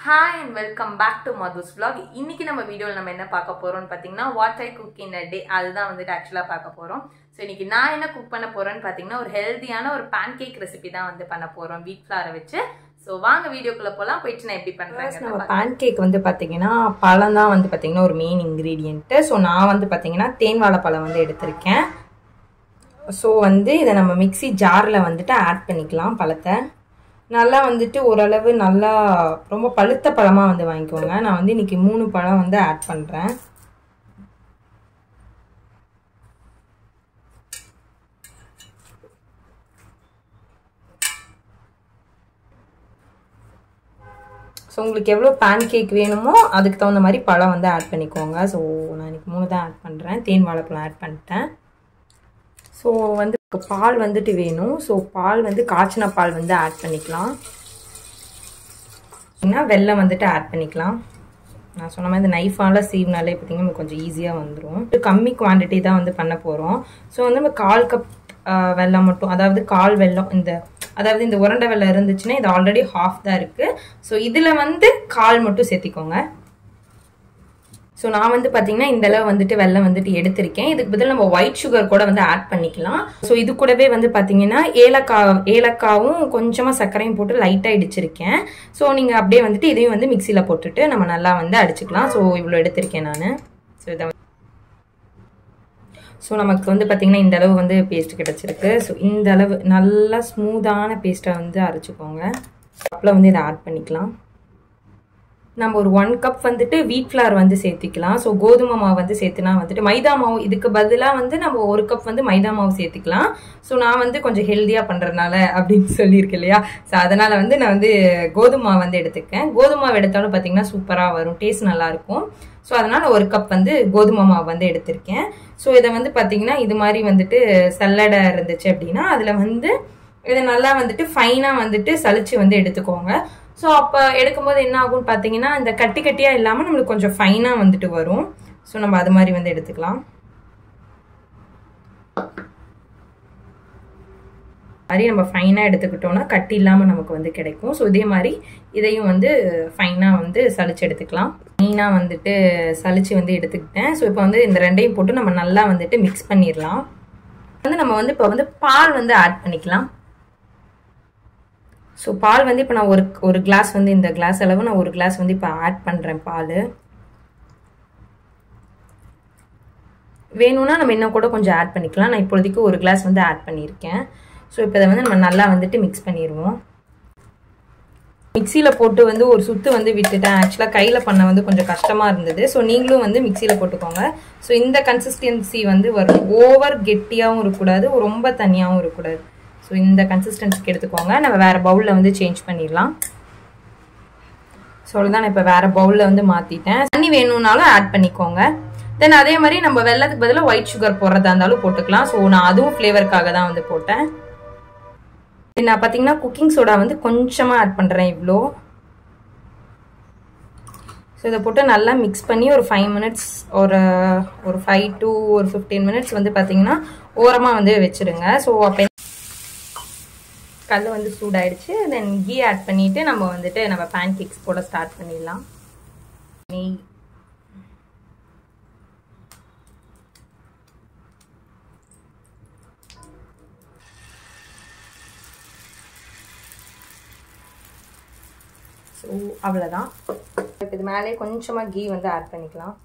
hi and welcome back to Madhu's vlog இன்னைக்கு நம்ம வீடியோவில் நம்ம என்ன பார்க்க போறோம்னு பார்த்தீங்கன்னா வாட் ஐ குக் இன் அ டே அதுதான் வந்துட்டு ஆக்சுவலாக பார்க்க போறோம் ஸோ இன்னைக்கு நான் என்ன குக் பண்ண போறேன்னு பார்த்தீங்கன்னா ஒரு ஹெல்த்தியான ஒரு பேன் கேக் ரெசிபி தான் வந்து பண்ண போறோம் வீட் ஃப்ளாரை வச்சு ஸோ வாங்க வீடியோக்குள்ள போகலாம் போயிட்டு நான் எப்படி நம்ம பண்ணுறேன் பேன் கேக் வந்து பார்த்தீங்கன்னா பழம் தான் வந்து பார்த்தீங்கன்னா ஒரு மெயின் இன்க்ரீடியண்ட்டு ஸோ நான் வந்து பார்த்தீங்கன்னா தேன் வாழைப்பழம் வந்து எடுத்திருக்கேன் ஸோ வந்து இதை நம்ம மிக்ஸி ஜாரில் வந்துட்டு ஆட் பண்ணிக்கலாம் பழத்தை நல்லா வந்துட்டு ஓரளவு நல்லா ரொம்ப பழுத்த பழமாக வந்து வாங்கிக்கோங்க நான் வந்து இன்னைக்கு மூணு பழம் வந்து ஆட் பண்ணுறேன் ஸோ உங்களுக்கு எவ்வளோ பேன் கேக் வேணுமோ அதுக்கு தகுந்த மாதிரி பழம் வந்து ஆட் பண்ணிக்கோங்க ஸோ நான் இன்னைக்கு மூணு தான் ஆட் பண்ணுறேன் தேன் வாழைப்பழம் ஆட் பண்ணிட்டேன் ஸோ வந்து பால் வந்துட்டு வேணும் ஸோ பால் வந்து காய்ச்சின பால் வந்து ஆட் பண்ணிக்கலாம் வெல்லம் வந்துட்டு ஆட் பண்ணிக்கலாம் நான் சொன்ன மாதிரி இந்த நைஃபால் சீவ்னாலே பார்த்தீங்கன்னா நமக்கு கொஞ்சம் ஈஸியாக வந்துடும் கம்மி குவான்டிட்டி தான் வந்து பண்ண போகிறோம் ஸோ வந்து நம்ம கால் கப் வெல்லம் மட்டும் அதாவது கால் வெல்லம் இந்த அதாவது இந்த உரண்டை வெல்லம் இருந்துச்சுன்னா இது ஆல்ரெடி ஹாஃப் தான் இருக்குது ஸோ இதில் வந்து கால் மட்டும் சேர்த்திக்கோங்க ஸோ நான் வந்து பார்த்தீங்கன்னா இந்த அளவு வந்துட்டு வெள்ளம் வந்துட்டு எடுத்திருக்கேன் இதுக்கு பதில் நம்ம ஒயிட் சுகர் கூட வந்து ஆட் பண்ணிக்கலாம் ஸோ இது கூடவே வந்து பார்த்தீங்கன்னா ஏலக்காய் ஏலக்காவும் கொஞ்சமாக சர்க்கரையும் போட்டு லைட்டாக இடிச்சிருக்கேன் ஸோ நீங்கள் அப்படியே வந்துட்டு இதையும் வந்து மிக்சியில் போட்டுட்டு நம்ம நல்லா வந்து அடிச்சுக்கலாம் ஸோ இவ்வளோ எடுத்திருக்கேன் நான் ஸோ இதை ஸோ நமக்கு வந்து பார்த்திங்கன்னா இந்த அளவு வந்து பேஸ்ட் கிடச்சிருக்கு ஸோ இந்த அளவு நல்லா ஸ்மூத்தான பேஸ்ட்டை வந்து அரைச்சிக்கோங்க அப்பில் வந்து இதை ஆட் பண்ணிக்கலாம் நம்ம ஒரு ஒன் கப் வந்துட்டு வீட் ஃப்ளார் வந்து சேர்த்திக்கலாம் ஸோ கோதுமை மாவு வந்து சேர்த்துனா வந்துட்டு மைதா மாவு இதுக்கு பதிலாக வந்து நம்ம ஒரு கப் வந்து மைதா மாவு சேர்த்துக்கலாம் ஸோ நான் வந்து கொஞ்சம் ஹெல்த்தியாக பண்ணுறதுனால அப்படின்னு சொல்லியிருக்கேன் இல்லையா ஸோ அதனால் வந்து நான் வந்து கோதுமை மாவு வந்து எடுத்துக்கேன் கோதுமை மாவு எடுத்தாலும் பார்த்தீங்கன்னா சூப்பராக வரும் டேஸ்ட் நல்லாயிருக்கும் ஸோ அதனால் ஒரு கப் வந்து கோதுமை மாவு வந்து எடுத்திருக்கேன் ஸோ இதை வந்து பார்த்தீங்கன்னா இது மாதிரி வந்துட்டு சல்லடை இருந்துச்சு அப்படின்னா அதில் வந்து இதை நல்லா வந்துட்டு ஃபைனாக வந்துட்டு சளிச்சு வந்து எடுத்துக்கோங்க ஸோ அப்போ எடுக்கும்போது என்ன ஆகும்னு பார்த்தீங்கன்னா இந்த கட்டி கட்டியாக இல்லாமல் நம்மளுக்கு கொஞ்சம் ஃபைனாக வந்துட்டு வரும் ஸோ நம்ம அது மாதிரி வந்து எடுத்துக்கலாம் மாதிரி நம்ம ஃபைனாக எடுத்துக்கிட்டோம்னா கட்டி இல்லாமல் நமக்கு வந்து கிடைக்கும் ஸோ இதே மாதிரி இதையும் வந்து ஃபைனாக வந்து சளிச்சு எடுத்துக்கலாம் மெயினாக வந்துட்டு சளிச்சு வந்து எடுத்துக்கிட்டேன் ஸோ இப்போ வந்து இந்த ரெண்டையும் போட்டு நம்ம நல்லா வந்துட்டு மிக்ஸ் பண்ணிடலாம் வந்து நம்ம வந்து இப்போ வந்து பால் வந்து ஆட் பண்ணிக்கலாம் ஸோ பால் வந்து இப்போ நான் ஒரு ஒரு கிளாஸ் வந்து இந்த கிளாஸ் அளவு நான் ஒரு கிளாஸ் வந்து இப்போ ஆட் பண்ணுறேன் பால் வேணும்னா நம்ம இன்னும் கூட கொஞ்சம் ஆட் பண்ணிக்கலாம் நான் இப்போதைக்கு ஒரு கிளாஸ் வந்து ஆட் பண்ணியிருக்கேன் ஸோ இப்போ இதை வந்து நம்ம நல்லா வந்துட்டு மிக்ஸ் பண்ணிடுவோம் மிக்சியில் போட்டு வந்து ஒரு சுத்து வந்து விட்டுட்டேன் ஆக்சுவலாக கையில் பண்ண வந்து கொஞ்சம் கஷ்டமாக இருந்தது ஸோ நீங்களும் வந்து மிக்சியில் போட்டுக்கோங்க ஸோ இந்த கன்சிஸ்டன்சி வந்து வரும் ஓவர் கெட்டியாகவும் இருக்கக்கூடாது ரொம்ப தனியாகவும் இருக்கக்கூடாது ஸோ இந்த கன்சிஸ்டன்சிக்கு எடுத்துக்கோங்க நம்ம வேறு பவுலில் வந்து சேஞ்ச் பண்ணிடலாம் ஸோ தான் இப்போ வேறு பவுலில் வந்து மாற்றிட்டேன் தண்ணி வேணும்னாலும் ஆட் பண்ணிக்கோங்க தென் அதே மாதிரி நம்ம வெள்ளத்துக்கு பதிலாக ஒயிட் சுகர் போடுறதா இருந்தாலும் போட்டுக்கலாம் ஸோ நான் அதுவும் ஃப்ளேவருக்காக தான் வந்து போட்டேன் நான் பார்த்தீங்கன்னா குக்கிங் சோடா வந்து கொஞ்சமாக ஆட் பண்ணுறேன் இவ்வளோ ஸோ இதை போட்டு நல்லா மிக்ஸ் பண்ணி ஒரு ஃபைவ் மினிட்ஸ் ஒரு ஒரு ஃபைவ் டு ஒரு ஃபிஃப்டீன் மினிட்ஸ் வந்து பார்த்தீங்கன்னா ஓரமாக வந்து வச்சுருங்க ஸோ அப்போ கல் வந்து சூடாயிடுச்சு தென் கீ ஆட் பண்ணிவிட்டு நம்ம வந்துட்டு நம்ம பேன் கேக்ஸ் போட ஸ்டார்ட் பண்ணிடலாம் நெய் ஸோ அவ்வளோதான் இப்போ இது மேலே கொஞ்சமாக கீ வந்து ஆட் பண்ணிக்கலாம்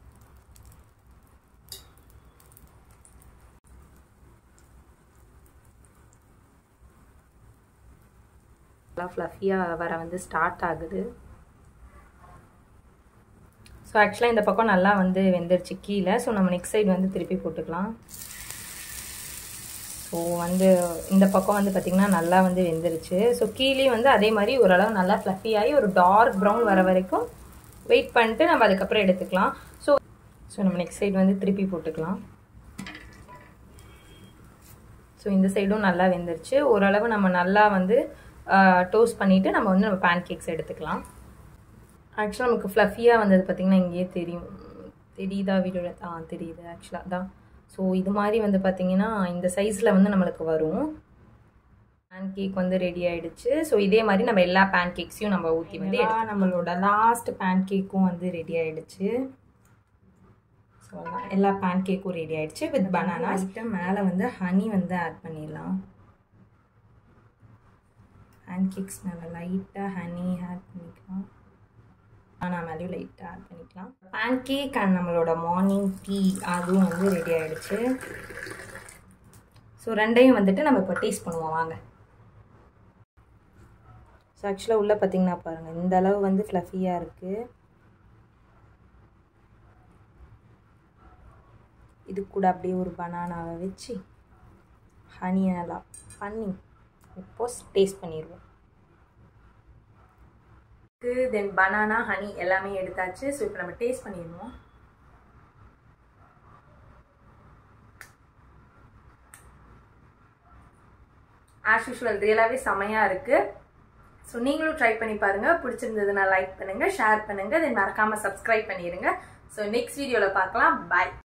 நல்லா ஃப்ளஃபியாக வர வந்து ஸ்டார்ட் ஆகுது ஸோ ஆக்சுவலாக இந்த பக்கம் நல்லா வந்து வெந்துருச்சு கீழே ஸோ நம்ம நெக்ஸ்ட் சைடு வந்து திருப்பி போட்டுக்கலாம் ஸோ வந்து இந்த பக்கம் வந்து பார்த்திங்கன்னா நல்லா வந்து வெந்துருச்சு ஸோ கீழே வந்து அதே மாதிரி ஓரளவு நல்லா ஃப்ளஃபி ஆகி ஒரு டார்க் ப்ரௌன் வர வரைக்கும் வெயிட் பண்ணிட்டு நம்ம அதுக்கப்புறம் எடுத்துக்கலாம் ஸோ ஸோ நம்ம நெக்ஸ்ட் சைடு வந்து திருப்பி போட்டுக்கலாம் ஸோ இந்த சைடும் நல்லா வெந்துருச்சு ஓரளவு நம்ம நல்லா வந்து டோஸ்ட் பண்ணிவிட்டு நம்ம வந்து நம்ம பேன் கேக்ஸ் எடுத்துக்கலாம் ஆக்சுவலாக நமக்கு ஃப்ளஃபியாக வந்தது பார்த்திங்கன்னா இங்கேயே தெரியும் தெரியுதா வீடியோவில் ஆ தெரியுது ஆக்சுவலாக தான் ஸோ இது மாதிரி வந்து பார்த்திங்கன்னா இந்த சைஸில் வந்து நம்மளுக்கு வரும் பேன் கேக் வந்து ரெடி ஆயிடுச்சு ஸோ இதே மாதிரி நம்ம எல்லா பேன் கேக்ஸையும் நம்ம ஊற்றி வந்து எடுத்து- நம்மளோட லாஸ்ட் பேன் கேக்கும் வந்து ரெடி ஆயிடுச்சு ஸோ எல்லா பேன் கேக்கும் ரெடி ஆயிடுச்சு வித் பனானா மேலே வந்து ஹனி வந்து ஆட் பண்ணிடலாம் பேன் கேக்ஸ் மேலே லைட்டாக ஹனி ஆட் பண்ணிக்கலாம் பனானா மேலேயும் லைட்டாக ஆட் பண்ணிக்கலாம் பேன் கேக் அண்ட் நம்மளோட மார்னிங் டீ அதுவும் வந்து ரெடி ஆயிடுச்சு ஸோ ரெண்டையும் வந்துட்டு நம்ம இப்போ டேஸ்ட் பண்ணுவோம் வாங்க ஸோ ஆக்சுவலாக உள்ளே பார்த்தீங்கன்னா பாருங்கள் இந்த அளவு வந்து ஃப்ளஃபியாக இருக்குது இது கூட அப்படியே ஒரு பனானாவை வச்சு ஹனியை நல்லா பண்ணி இப்போ டேஸ்ட் பண்ணிடுவோம் தென் பனானா ஹனி எல்லாமே எடுத்தாச்சு ஸோ இப்போ நம்ம டேஸ்ட் பண்ணிடுவோம் ஆஸ் யூஷுவல் ரியலாகவே செமையாக இருக்குது ஸோ நீங்களும் ட்ரை பண்ணி பாருங்கள் பிடிச்சிருந்ததுன்னா லைக் பண்ணுங்கள் ஷேர் பண்ணுங்கள் தென் மறக்காமல் சப்ஸ்கிரைப் பண்ணிடுங்க ஸோ நெக்ஸ்ட் வீடியோவில் பார்க்கலாம் பாய்